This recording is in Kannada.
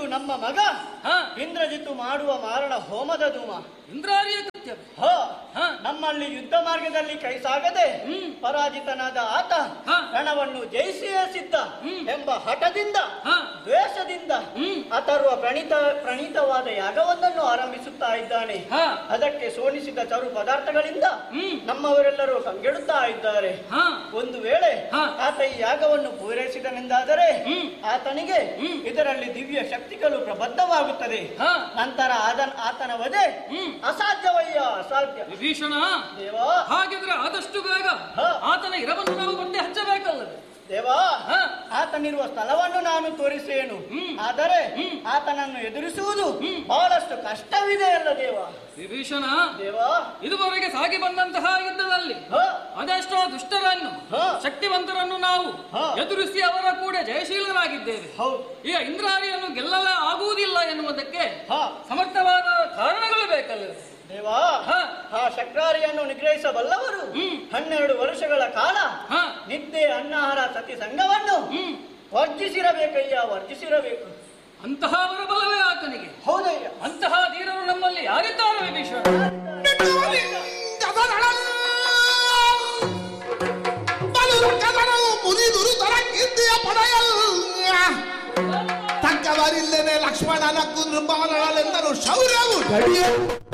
ನಮ್ಮ ಮಗ ಹ ಇಂದ್ರಜಿತ್ತು ಮಾಡುವ ಮಾರಣ ಹೋಮದ ಧೂಮ ಇಂದ್ರಾರಿಯ ಕೃತ್ಯ ಹ ಹ ನಮ್ಮಲ್ಲಿ ಯುದ್ಧ ಮಾರ್ಗದಲ್ಲಿ ಕೈ ಸಾಗದೆ ಹ್ಮ್. ಪರಾಜಿತನಾದ ಆತ ಹ. ರಣವನ್ನು ಜಯಿಸಿಯೇ ಸಿದ್ಧ ಹ್ಮ್. ಎಂಬ ಹಠದಿಂದ ಹ ದ್ವೇಷದಿಂದ ಹ್ಮ್. ಅಥರ್ವ ಪ್ರಣೀತ ಪ್ರಣೀತವಾದ ಯಾಗವೊಂದನ್ನು ಆರಂಭಿಸುತ್ತಾ ಇದ್ದಾನೆ ಹ ಅದಕ್ಕೆ ಸೋನಿಸಿದ ಚರು ಪದಾರ್ಥಗಳಿಂದ ಹ್ಮ್ ನಮ್ಮವರೆಲ್ಲರೂ ಕಂಗೆಡುತ್ತಾ ಇದ್ದಾರೆ ಹ ಒಂದು ವೇಳೆ ಹ. ಆತ ಈ ಯಾಗವನ್ನು ಪೂರೈಸಿದನೆಂದಾದರೆ ಹ್ಮ್. ಆತನಿಗೆ ಹ್ಮ್. ಇದರಲ್ಲಿ ದಿವ್ಯ ಶಕ್ತಿಗಳು ಪ್ರಬದ್ಧವಾಗುತ್ತದೆ ಹ ನಂತರ ಆದನ್ ಆತನ ವಧೆ ಹ್ಮ್. ಅಸಾಧ್ಯವಯ್ಯ ಅಸಾಧ್ಯ ವಿಭೀಷಣ ದೇವಾ ಹಾಗಿದ್ರೆ ಆದಷ್ಟು ಬೇಗ ಹ. ಆತನ ಇರವನ್ನು ನಾವು ಪತ್ತೆ ಹಚ್ಚಬೇಕಲ್ಲದೆ ದೇವಾ ಹ ಆತನಿರುವ ಸ್ಥಳವನ್ನು ನಾನು ತೋರಿಸೇನು ಹ್ಮ್. ಆದರೆ ಹ್ಮ್. ಆತನನ್ನು ಎದುರಿಸುವುದು ಹ್ಮ್. ಬಹಳಷ್ಟು ಕಷ್ಟವಿದೆ ಅಲ್ಲ ದೇವ ವಿಭೀಷಣ ದೇವಾ ಇದುವರೆಗೆ ಸಾಗಿ ಬಂದಂತಹ ಯುದ್ಧದಲ್ಲಿ ಹ ಅದೆಷ್ಟೋ ದುಷ್ಟರನ್ನು ಹ. ಶಕ್ತಿವಂತರನ್ನು ನಾವು ಹ. ಎದುರಿಸಿ ಅವರ ಕೂಡ ಜಯಶೀಲರಾಗಿದ್ದೇವೆ ಹೌದು ಈಗ ಇಂದ್ರಾರಿಯನ್ನು ಗೆಲ್ಲಲ ಆಗುವುದಿಲ್ಲ ಎನ್ನುವುದಕ್ಕೆ ಹ ಸಮರ್ಥವಾದ ಕಾರಣಗಳು ಬೇಕಲ್ಲವೇ ದೇವಾ ಹ ಆ ಶಕ್ರಾರಿಯನ್ನು ನಿಗ್ರಹಿಸಬಲ್ಲವರು ಹ್ಮ್. ಹನ್ನೆರಡು ವರ್ಷಗಳ ಕಾಲ ಹ ನಿದ್ದೆ ಅನ್ನಾಹಾರ ಸತಿ ಸಂಘವನ್ನು ಹ್ಮ್ ವರ್ಜಿಸಿರಬೇಕಯ್ಯ ವರ್ಜಿಸಿರಬೇಕು ಅಂತಹ ಬಲವೇ ಆತನಿಗೆ ಹೌದಯ್ಯ ಅಂತಹ ಧೀರರು ನಮ್ಮಲ್ಲಿ ಯಾರಿದ್ದಾರೆ ವಿಭೀಷಣ ಮುನಿದುರು ತರಕ್ಕಿದ್ದೀಯ ಪಡೆಯಲ್ ತಕ್ಕವರಿಲ್ಲದೆ ಲಕ್ಷ್ಮಣನ ಕುಂದ್ರ ಶೌರ್ಯವು ಗಡಿಯಲು